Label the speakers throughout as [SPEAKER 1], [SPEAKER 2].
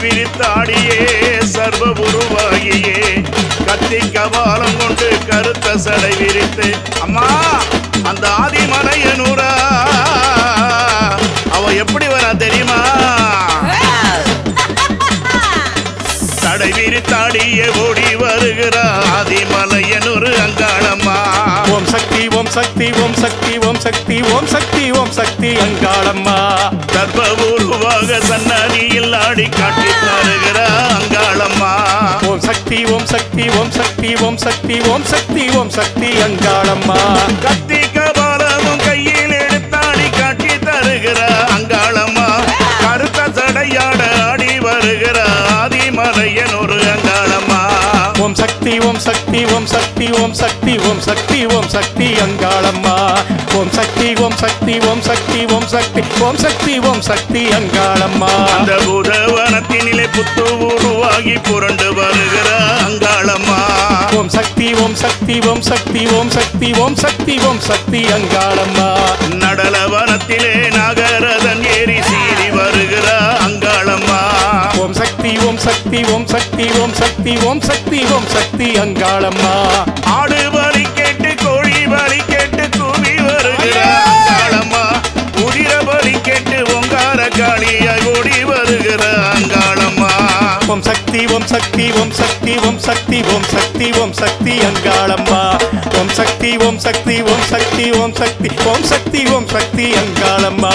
[SPEAKER 1] விரித்தாடியே சர்வ உருவாகியே கத்தி கபாலம் கொண்டு கருத்த சடை விரித்து அம்மா அந்த ஆதிமலையனூரா அவ எப்படி வரா தெரியுமா சடை விரித்தாடியே ஓடி வருகிறா ஆதிமலையனூர் அங்காளம்மா
[SPEAKER 2] ஓம் சக்தி ஓம் சக்தி ஓம் சக்தி ஓம் சக்தி ஓம் சக்தி ஓம் சக்தி அங்காளம்மா
[SPEAKER 1] சர்வ உருவாக சன்னதியில் ஆடி காட்டி தருகிறா அங்காளம்மா
[SPEAKER 2] ஓம் சக்தி ஓம் சக்தி ஓம் சக்தி ஓம் சக்தி ஓம் சக்தி ஓம் சக்தி அங்காளம்மா
[SPEAKER 1] கத்தி கபாலமும் கையில் எடுத்தாடி காட்டி தருகிற அங்காளம்மா கருத்த சடையாட ஆடி வருகிற ஆதிமலையன் ஒரு அங்காளம்மா
[SPEAKER 2] ஓம் சக்தி ஓம் சக்தி ஓம் சக்தி ஓம் சக்தி ஓம் சக்தி ஓம் சக்தி அங்காளம்மா ஓம் சக்தி ஓம் சக்தி ஓம் சக்தி ஓம் சக்தி ஓம் சக்தி ஓம் சக்தி அங்காளம்மா
[SPEAKER 1] அந்த புதவனத்தினிலே புத்து உருவாகி புரண்டு வருகிற அங்காளம்மா
[SPEAKER 2] ஓம் சக்தி ஓம் சக்தி ஓம் சக்தி ஓம் சக்தி ஓம் சக்தி ஓம் சக்தி அங்காளம்மா
[SPEAKER 1] நடலவனத்திலே நாகரதன் ஏறி சீறி வருகிற அங்காளம்மா
[SPEAKER 2] ஓம் சக்தி ஓம் சக்தி ஓம் சக்தி ஓம் சக்தி ஓம் சக்தி ஓம் சக்தி அங்காளம்மா
[SPEAKER 1] ஆடு பலி கேட்டு கோழி பலி கேட்டு கூவி வருகிற அங்காளம்மா உதிர பலி கேட்டு ஓங்கார காளியாய் ஓடி வருகிற அங்காளம்மா
[SPEAKER 2] ஓம் சக்தி ஓம் சக்தி ஓம் சக்தி ஓம் சக்தி ஓம் சக்தி ஓம் சக்தி அங்காளம்மா ஓம் சக்தி ஓம் சக்தி ஓம் சக்தி ஓம் சக்தி ஓம் சக்தி ஓம் சக்தி அங்காளம்மா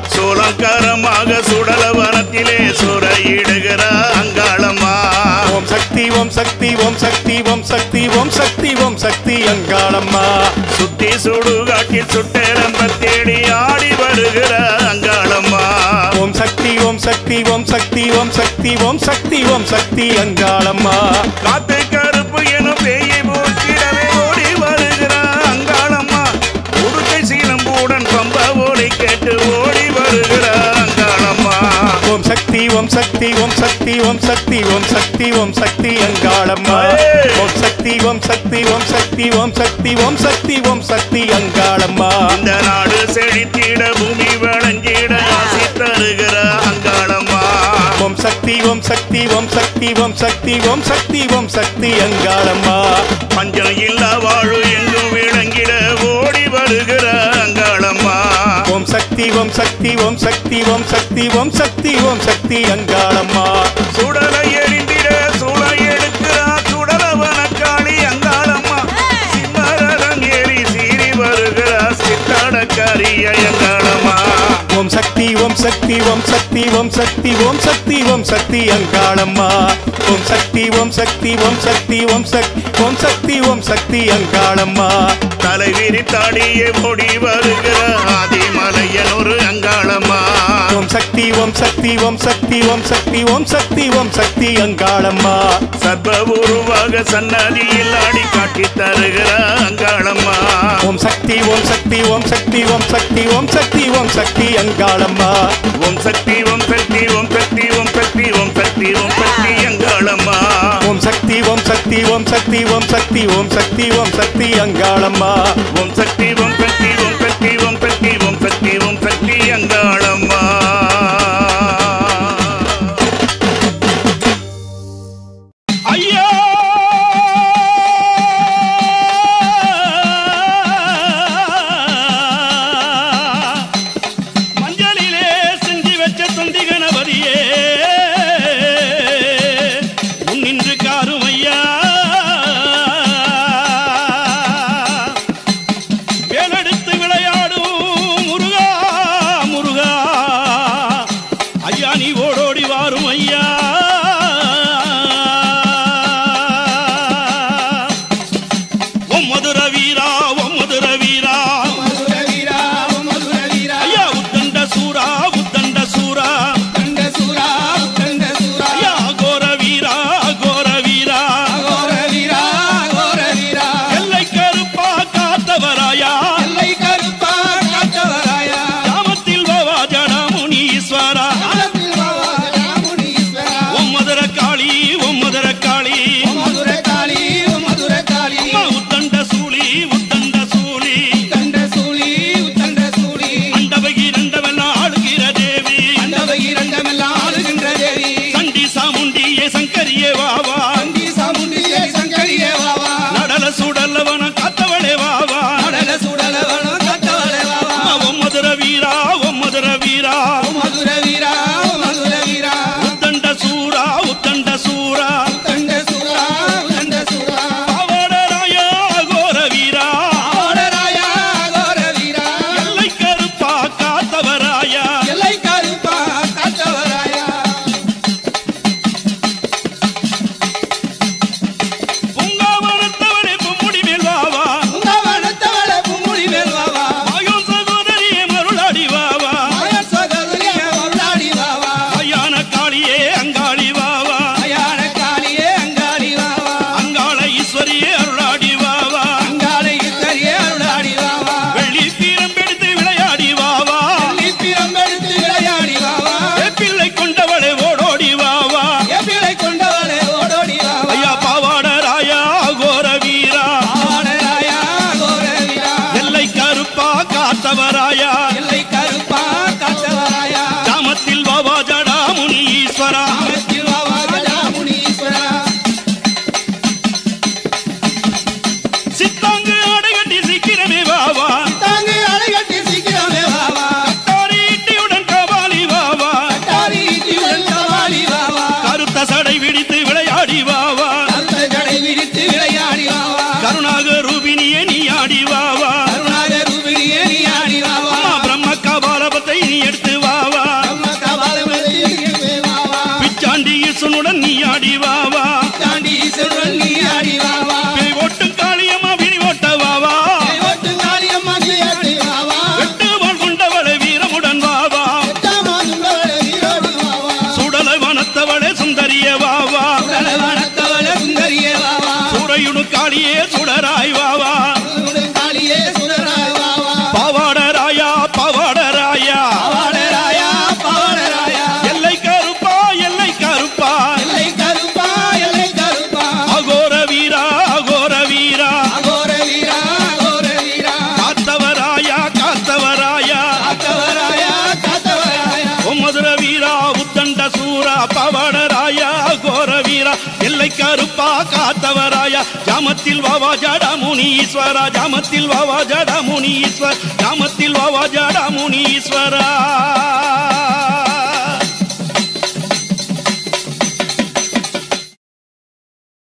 [SPEAKER 1] சோளங்காரமாக சுடலவனத்திலே சுரையிடுகிற அங்காளம்மா
[SPEAKER 2] ஓம் சக்தி ஓம் சக்தி ஓம் சக்தி ஓம் சக்தி ஓம் சக்தி ஓம் சக்தி அங்காளம்மா
[SPEAKER 1] சுத்தி சுடுகாட்டில் சுட்டெலம்ப தேடி ஆடி வருகிற அங்காளம்மா
[SPEAKER 2] ஓம் சக்தி ஓம் சக்தி ஓம் சக்தி ஓம் சக்தி ஓம் சக்தி ஓம் சக்தி அங்காளம்மா
[SPEAKER 1] காத்து கருப்பு எனும் பேயை போக்கிடவே ஓடி வருகிற அங்காளம்மா உடுக்கை சீலம்பூடன் பம்ப ஓடி கேட்டு ஓடி வருகிற அங்காளம்மா
[SPEAKER 2] ஓம் சக்தி ஓம் சக்தி ஓம் சக்தி ஓம் சக்தி ஓம் சக்தி ஓம் சக்தி அங்காளம்மா
[SPEAKER 1] ஏய்!
[SPEAKER 2] ஓம் சக்தி ஓம் சக்தி ஓம் சக்தி ஓம் சக்தி ஓம் சக்தி ஓம் சக்தி அங்காளம்மா
[SPEAKER 1] இந்த நாடு செழித்திட பூமி வழங்கிட ஆசி தருகிற அங்காளம்மா
[SPEAKER 2] ஓம் சக்தி ஓம் சக்தி ஓம் சக்தி ஓம் சக்தி ஓம் சக்தி ஓம் சக்தி அங்காளம்மா
[SPEAKER 1] பஞ்சம் இல்லா வாழு எங்கும் விளங்கிட ஓடி வருகிற அங்காளம்மா
[SPEAKER 2] ஓம் சக்தி ஓம் சக்தி ஓம் சக்தி ஓம் சக்தி ஓம் சக்தி ஓம் சக்தி அங்காளம்மா
[SPEAKER 1] சுடலை எரிந்திட சூளை எடுக்கிறா சுடலவன காளி அங்காளம்மா சிம்மரதம் ஏறி சீறி வருகிறா சித்தாடக்காரிய அங்காளம்மா
[SPEAKER 2] ஓம் சக்தி ஓம் சக்தி ஓம் சக்தி ஓம் சக்தி ஓம் சக்தி ஓம் சக்தி அங்காளம்மா ஓம் சக்தி ஓம் சக்தி ஓம் சக்தி ஓம் சக்தி ஓம் சக்தி ஓம் சக்தி அங்காளம்மா
[SPEAKER 1] தலை விரித்தாடியே ஓடி வருகிற ஆதிமலையன் ஒரு அங்காளம்மா
[SPEAKER 2] ஓம் சக்தி ஓம் சக்தி ஓம் சக்தி ஓம் சக்தி ஓம் சக்தி ஓம் சக்தி அங்காளம்மா
[SPEAKER 1] சர்வ உருவாக சன்னதியில் ஆடி காட்டி தருகிற அங்காளம்மா
[SPEAKER 2] ஓம் சக்தி ஓம் சக்தி ஓம் சக்தி ஓம் சக்தி ஓம் சக்தி ஓம் சக்தி அங்காளம்மா
[SPEAKER 1] ஓம் சக்தி ஓம் சக்தி ஓம் சக்தி ஓம் சக்தி ஓம் சக்தி ஓம் சக்தி அங்காளம்மா
[SPEAKER 2] ஓம் சக்தி ஓம் சக்தி ஓம் சக்தி ஓம் சக்தி ஓம் சக்தி ஓம் சக்தி அங்காளம்மா
[SPEAKER 1] ஓம் சக்தி ஓம் சக்தி ஓம் சக்தி ஓம் சக்தி ஓம் சக்தி ஓம் சக்தி அங்காளம்மா ஐயா மஞ்சளிலே செஞ்சு வச்ச தொந்தி கணபதியே முன்னின்று காரும் ஐயா வேலெடுத்து விளையாடும் முருகா சூரா உத்தண்ட சூரா
[SPEAKER 3] தண்ட சுரா தண்ட சுரா
[SPEAKER 1] அவடராயா கோர வீரா
[SPEAKER 3] ஆடராயா கோர வீரா
[SPEAKER 1] எல்லை கருப்பா காத்தவராயா
[SPEAKER 3] எல்லை கருப்பா காத்தவராயா
[SPEAKER 1] பூங்காவனத்தவனே பொம்முடி மேல்வாவா
[SPEAKER 3] உங்கவனத்தவள புமுடி மேல்வாவா
[SPEAKER 1] ஆயோ சகோதரியே மருளாடி வாவா
[SPEAKER 3] ஆய சகோதரிய மருளாடி வாவா
[SPEAKER 1] ஐயான காளியே அங்காளி வாவா
[SPEAKER 3] அயான காளியே அங்காடி வாவா
[SPEAKER 1] அங்காள ஈஸ்வரியே அருளாடி வாவா
[SPEAKER 3] அங்காளை இத்தரிய அருளாடி வாவா
[SPEAKER 1] வெள்ளி தீரம் எடுத்து விளையாடி வாவா
[SPEAKER 3] நிப்பிரம் எடுத்து விளையாடி வாவா
[SPEAKER 1] பிள்ளை கொண்டவளே ஓடோடி வாவா
[SPEAKER 3] எப்பிளை கொண்டவளே ஓடோடி வாவா
[SPEAKER 1] ஐயா பாவாட ராயா கோர வீரா
[SPEAKER 3] ஆடராயா கோர வீரா
[SPEAKER 1] எல்லை கருப்பா காத்தவராயா
[SPEAKER 3] எல்லை கருப்பா காத்தவராயா
[SPEAKER 1] கிராமத்தில் வாவா ஜடா முனி ஈஸ்வரா
[SPEAKER 3] ஆமத்தில் வாவா கஜாமுனீஸ்வரா
[SPEAKER 1] சித்தாங்கு அடைகட்டி சீக்கிரமே வாவா
[SPEAKER 3] தாங்கு அலைகட்டி சீக்கிரமே வாவா
[SPEAKER 1] தாரி இட்டியுடன் கபாலி வாவா
[SPEAKER 3] தாரி ஈட்டியுடன் சவாலி வாவா
[SPEAKER 1] கருத்த சடை விடித்து விளையாடி வாவா
[SPEAKER 3] அந்த ஜடை விரித்து விளையாடி வாவா
[SPEAKER 1] கருணாக ரூபினியே நீ ஆடி வாவா
[SPEAKER 3] கருணாக ரூபிணியே நீ ஆடி வாவா
[SPEAKER 1] அம்மா பிரம்ம கபாலபத்தை நீ எடுத்து வாவா
[SPEAKER 3] அம்மா கபாலமலை இழுத்து வாவா
[SPEAKER 1] பிச்சாண்டி ஈசனுடன் நீ ஆடி வாவா
[SPEAKER 3] தாண்டி ஈஸ்வரன் நீ ஆடி வாவா
[SPEAKER 1] பேய் ஓட்டும் காளியம்மா விழி ஓட்ட வாவா
[SPEAKER 3] கைவட்டு காளியம்மா கிளியாட்டி வாவா
[SPEAKER 1] வெட்டு வாழ் கொண்டவளை வீரமுடன் வாவா
[SPEAKER 3] எட்டாமா சுந்தரே வீரோடி வாவா
[SPEAKER 1] சுடலை வனத்தவளே சுந்தரிய வாவா
[SPEAKER 3] சுடலவனத்தவள சுந்தரியே வாவா
[SPEAKER 1] சூறையுடு காளியே சுடராய் வாவா
[SPEAKER 3] சுடலுடன் காளியே சுடராய் வாவா
[SPEAKER 1] பாவாட ராயா பாவாட ராயா
[SPEAKER 3] பாவாடராயா பாவாடராயா
[SPEAKER 1] எல்லை கருப்பா எல்லை கருப்பா
[SPEAKER 3] எல்லை கருப்பா எல்லை கருப்பா
[SPEAKER 1] அகோர வீரா அகோர வீரா
[SPEAKER 3] அகோர வீரா அகோர வீரா
[SPEAKER 1] காத்தவராயா காத்தவராயா
[SPEAKER 3] காத்தவராயா காத்தவராயா
[SPEAKER 1] ஓ மதுர வீரா உத்தண்ட சூரா பவட ராயா கோர வீரா எல்லை கருப்பா காத்தவராயா ஜாமத்தில் வாவா ஜடா முனீஸ்வரா ஜாமத்தில் வாவா ஜடா முனீஸ்வர் ஜாமத்தில் வாவா ஜடா முனீஸ்வரா